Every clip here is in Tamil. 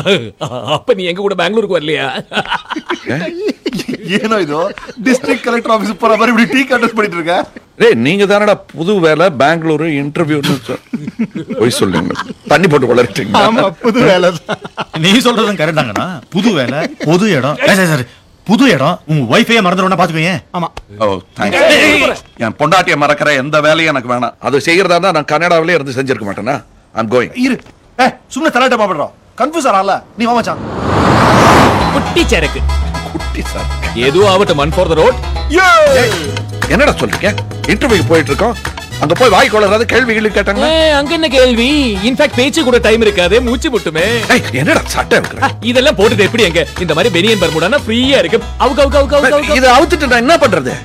அப்ப நீ எங்க கூட பெங்களூருக்கு வரலையா ಏನೋ ಇದು ಡಿಸ್ಟ್ರಿಕ್ಟ್ ಕಲೆಕ್ಟರ್ ಆಫೀಸ್ ಪರ ಬರೀ இப்படி டீ கண்டஸ்ட் பண்ணிட்டு இருக்க டேய் நீங்க தானடா புது வேலை பெங்களூரு இன்டர்வியூன்னு போய் சொல்லுங்க தண்ணி போட்டு வளர்ட்டீங்க ஆமா புது வேலை நீ சொல்றதும் கரெக்ட் தாங்கண்ணா புது வேலை புது இடம் ஏய், சரி சரி புது இடம் உங்க ஒய்ஃபையே மறந்துடும் பாத்துக்கோங்க ஆமா ஓ தேங்க்ஸ் என் பொண்டாட்டியை மறக்கிற எந்த வேலையும் எனக்கு வேணாம் அது செய்யறதா இருந்தா நான் கனடாவிலே இருந்து செஞ்சிருக்க மாட்டேனா ஐம் கோயிங் இரு ஏ சும்ನೆ ತಲಾಟೆ ಮಾಡ್ಬಿಡ್ರೋ ಕನ್ಫ್ಯೂಸ್ ಆಗಲ್ಲ ನೀವ್ ಮಚಾನ್ குட்டி சரக்கு குட்டி சார் எதுவும் ஆகட்டும் மன் ஃபார் த ரோட் என்னடா சொல்றீங்க இன்டர்வியூக்கு போயிட்டு இருக்கோம் அங்க போய் வாய் கொள்ளறாத கேள்வி கேள்வி கேட்டாங்க அங்க என்ன கேள்வி இன்ஃபேக்ட் பேச்சு கூட டைம் இருக்காதே மூச்சு முட்டுமே ஏய், என்னடா சட்டை இருக்கிற ஆ, இதெல்லாம் போட்டுட்டு எப்படி எங்க இந்த மாதிரி பெனியன் பர்முடானா ஃப்ரீயா இருக்கு அவுக்கு அவுக்கு அவுக்கு அவுக்கு அவுக்கு இதை அவுத்துட்டு நான் என்ன பண்றது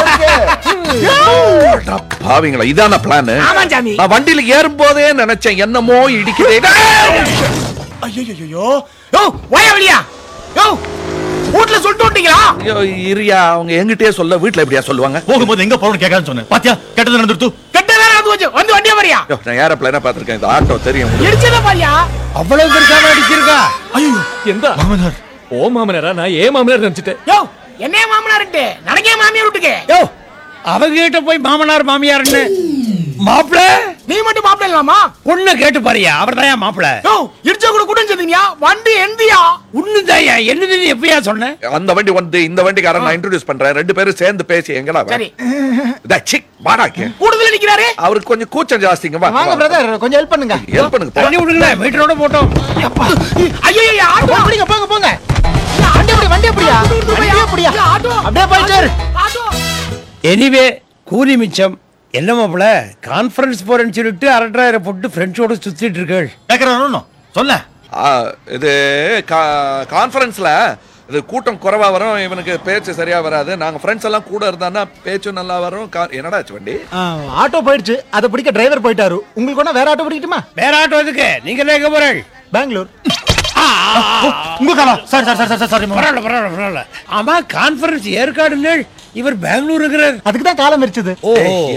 அடா பாவிங்களா இதான பிளான் ஆமா சாமி. நான் வண்டியில ஏறும் போதே நினைச்சேன் என்னமோ இடிக்குதே ஐயோ யோ வாயா வெளியா யோ வீட்ல சொல்லிட்டு விட்டீங்களா ஐயோ, இருயா அவங்க எங்கிட்டயே சொல்ல வீட்ல எப்படியா சொல்லுவாங்க போகும்போது எங்க போகணும்னு கேட்கான்னு சொன்னேன் பாத்தியா கெட்டது நடந்துருத்து கெட்ட வேற வந்து வந்து வந்து வண்டியா வரியா ஐயோ, நான் ஏரோப்ளேனா பாத்திருக்கேன் இந்த ஆட்டோ தெரியும் உங்களுக்கு. இடிச்சத பாரியா அவ்வளவு பெருசாக அடிச்சிருக்கா ஐயோ எந்த மாமனார் ஓ மாமனாரா நான் ஏன் மாமனார் நினைச்சிட்டேன் யோ என்னைய மாமனார்ட்டு நடக்கே மாமியார் வீட்டுக்கு யோ அவங்க கிட்ட போய் மாமனார் மாமியார்னு மாப்பிள நீ மட்டும் மாப்பிள்ள இல்லாமா பொண்ணை கேட்டு பாரியா அவர் தான் மாப்பிள யோ இடிச்ச கூட கூட செஞ்சீங்க வண்டி எந்தியா உண்ணுதாயா என்னது நீ எப்பயா சொன்ன அந்த வண்டி வந்து இந்த வண்டிக்காரன் நான் இன்ட்ரோடியூஸ் பண்றேன் ரெண்டு பேரும் சேர்ந்து பேசி எங்கடா அவன்? சரி. இதா, சிக், வாடாக்கு கூடுதல் நிக்கிறாரு அவருக்கு கொஞ்சம் கூச்சம் ஜாஸ்திங்க வா வாங்க பிரதர் கொஞ்சம் ஹெல்ப் பண்ணுங்க ஹெல்ப் பண்ணுங்க போ. தண்ணி விடுங்களேன் மீட்டரோட போட்டோம் ஐயோ ஆட்டோ போங்க போங்க போங்க வண்டி எப்படி வண்டி எப்படியா வண்டி எப்படியா ஆட்டோ அப்படியே போயிட்டு இரு. ஆட்டோ எனிவே கூலி மிச்சம் என்ன மாப்பிள கான்ஃபரன்ஸ் போறேன்னு சொல்லிட்டு அரட்டாயிரம் போட்டு ஃப்ரெண்ட்ஸோட சுத்திட்டு இருக்கள் கேட்கறானோ சொல்ல ஆ, இது கான்ஃபரன்ஸ்ல இது கூட்டம் குறைவா வரும் இவனுக்கு பேச்சு சரியா வராது நாங்க ஃப்ரெண்ட்ஸ் எல்லாம் கூட இருந்தான்னா பேச்சும் நல்லா வரும் கா- என்னடா ஆச்சு வண்டி ஆ, ஆட்டோ போயிடுச்சு அதை பிடிக்க டிரைவர் போயிட்டாரு உங்களுக்கு ஒண்ணா வேற ஆட்டோ பிடிக்கட்டுமா வேற ஆட்டோ எதுக்கு நீங்க எல்லாம் எங்க போறேன் பெங்களூர் உங்க காலா sorry sorry sorry sorry sorry பரவாயில்ல பரவாயில்ல பரவாயில்ல ஆமா கான்ஃபரன்ஸ் ஏற்காடுன்னு இவர் பெங்களூருங்கிறார் அதுக்கு தான் காலம் எரிச்சது ஓ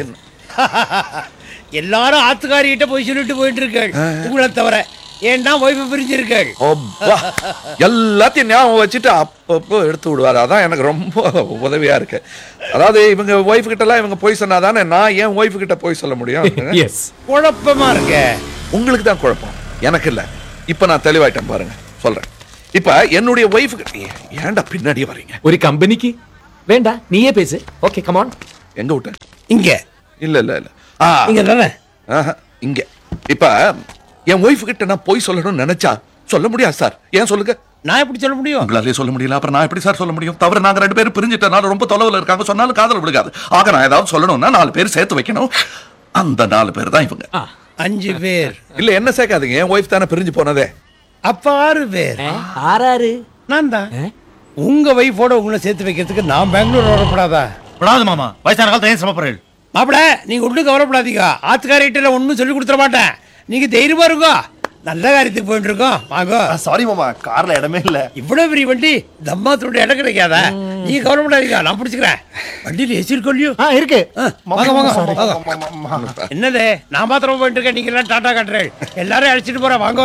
எல்லாரும் ஆத்துக்காரிகிட்ட போய் சொல்லிட்டு போயிட்டு இருக்கள் உங்களை தவிர ஏன்னா ஒய்ஃபை பிரிஞ்சிருக்கள் அப்பா. எல்லாத்தையும் ஞாபகம் வச்சுட்டு அப்பப்போ எடுத்து விடுவாரு அதான் எனக்கு ரொம்ப உதவியா இருக்கு அதாவது இவங்க ஒய்ஃப் கிட்ட எல்லாம் இவங்க போய் சொன்னாதானே நான் ஏன் ஒய்ஃப் கிட்ட போய் சொல்ல முடியும் எஸ் குழப்பமா இருக்க உங்களுக்கு தான் குழப்பம் எனக்கு இல்ல இப்ப நான் தெளிவாயிட்டேன் பாருங்க சொல்றேன் இப்ப என்னுடைய ஒய்ஃப் ஏன்டா பின்னாடியே வர்றீங்க ஒரு கம்பெனிக்கு வேண்டா நீயே பேசு ஓகே கமான் எங்க விட்டேன் இங்க இல்ல இல்ல இல்ல ஆ, இங்க தானே ஆஹா, இங்க இப்ப என் ஒய்ஃப் கிட்ட நான் போய் சொல்லணும்னு நினைச்சா சொல்ல முடியாது சார் ஏன் சொல்லுங்க நான் எப்படி சொல்ல முடியும் உங்களாலே சொல்ல முடியல அப்புறம் நான் எப்படி சார் சொல்ல முடியும் தவிர நாங்க ரெண்டு பேரும் பிரிஞ்சுட்டனால ரொம்ப தொலைவில் இருக்காங்க சொன்னாலும் காதல் விழுகாது ஆக நான் ஏதாவது சொல்லணும்னா நாலு பேர் சேர்த்து வைக்கணும் அந்த நாலு பேர் தான் இவங்க அஞ்சு பேர் இல்ல என்ன சேர்க்காதீங்க என் ஒய்ஃப் தானே பிரிஞ்சு போனதே அப்ப ஆறு பேர் ஆறாரு நான் தான் உங்க வைஃபோட உங்களை சேர்த்து வைக்கிறதுக்கு நான் பெங்களூர் வரப்படாதா விடாது மாமா வயசான காலத்துல ஏன் சிரமப்படுறீள் மாப்பிள நீங்க ஒன்றும் கவலைப்படாதீங்க ஆத்துக்காரிட்ட ஒன்றும் சொல்லி கொடுத்துட மாட்டேன் நீங்க தைரியமா இருக்கோ நல்ல காரியத்துக்கு போயிட்டு இருக்கோம் வாங்க சாரி மாமா கார்ல இடமே இல்ல இவ்வளவு பெரிய வண்டி தம்மாத்தோட இடம் கிடைக்காதா நீங்க கவலைப்படாதீங்க நான் பிடிச்சுக்கிறேன் வண்டியில் ஏசி இருக்கோ இல்லையோ ஆ இருக்கு ஆ, வாங்க வாங்க வாங்க என்னது நான் மாத்திரம் போயிட்டு இருக்கேன் நீங்க எல்லாம் டாடா காட்டுறேன் எல்லாரும் அழைச்சிட்டு போறேன் வாங்க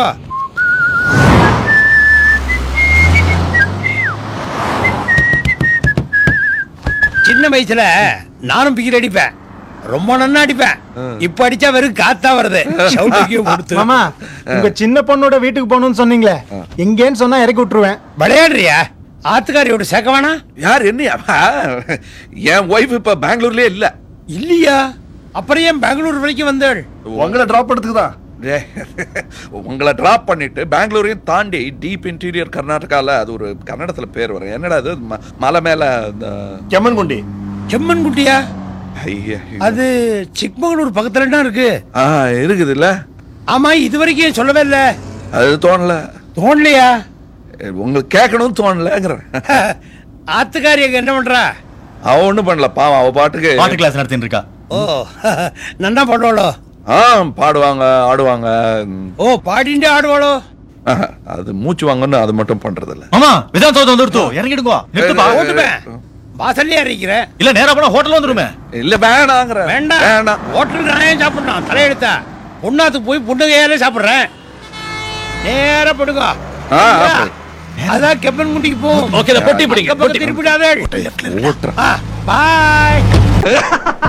சின்ன வயசுல நானும் பிகில் அடிப்பேன் ரொம்ப நன்னா அடிப்பேன் இப்ப அடிச்சா வெறும் காத்தா வருது சவுண்டுக்கும் கொடுத்து மாமா உங்க சின்ன பொண்ணோட வீட்டுக்கு போகணும்னு சொன்னீங்களே எங்கேன்னு சொன்னா இறக்கி விட்டுருவேன் விளையாடுறியா ஆத்துக்காரியோட சேர்க்க வேணாம் யார் என்ன என் ஒய்ஃப் இப்ப பெங்களூர்லயே இல்ல இல்லையா அப்புறம் ஏன் பெங்களூர் வரைக்கும் வந்தாள் உங்களை டிராப் பண்ணதுக்கு தான் டேய், உங்களை டிராப் பண்ணிட்டு பெங்களூரையும் தாண்டி டீப் இன்டீரியர் கர்நாடகால அது ஒரு கன்னடத்துல பேர் வரும் என்னடா அது ம- மலை மேல இந்த ಕೆಮ್ಮನ್ಗುಂಡಿ செம்மன் குட்டியா ஐயா, அது சிக்மங்களூர் பக்கத்துல தான் இருக்கு ஆ இருக்குது இல்ல ஆமா இது வரைக்கும் ஏன் சொல்லவே இல்ல அது தோணல தோணலையா உங்களுக்கு கேட்கணும்னு தோணலங்கிறேன் ஆத்துக்காரி அங்க என்ன பண்றா அவ ஒண்ணும் பண்ணல பாவம் அவ பாட்டுக்கு பாட்டு கிளாஸ் நடத்திட்டு இருக்கா ஓ நன்னா பாடுவாளோ ஆ பாடுவாங்க ஆடுவாங்க ம், ஓ பாடிண்டே ஆடுவாளோ ஆஹா, அது மூச்சு வாங்கன்னு அது மட்டும் பண்றது இல்ல மாமா விதான் தோத்து வந்துருத்து இறங்கிடுங்க நிறுத்துப்பா ஏய், ஓட்டுவேன் வாசல்லே அறிக்கிறேன் இல்ல நேரா போனா ஹோட்டல் வந்துருமே இல்ல வேணாங்கிற வேண்டாம் வேணாம் ஹோட்டல் நான் ஏன் சாப்பிடணும் தலையெடுத்தா பொண்ணாத்துக்கு போய் பொண்ணு கையாலே சாப்பிடுறேன் நேரா படுங்க ஆ, ஆ. அதான் கெப்பன் குண்டிக்கு போ ஓகே பொட்டி பிடிங்க பொட்டி திருப்பிடாதே ஓட்டுறேன் பாய்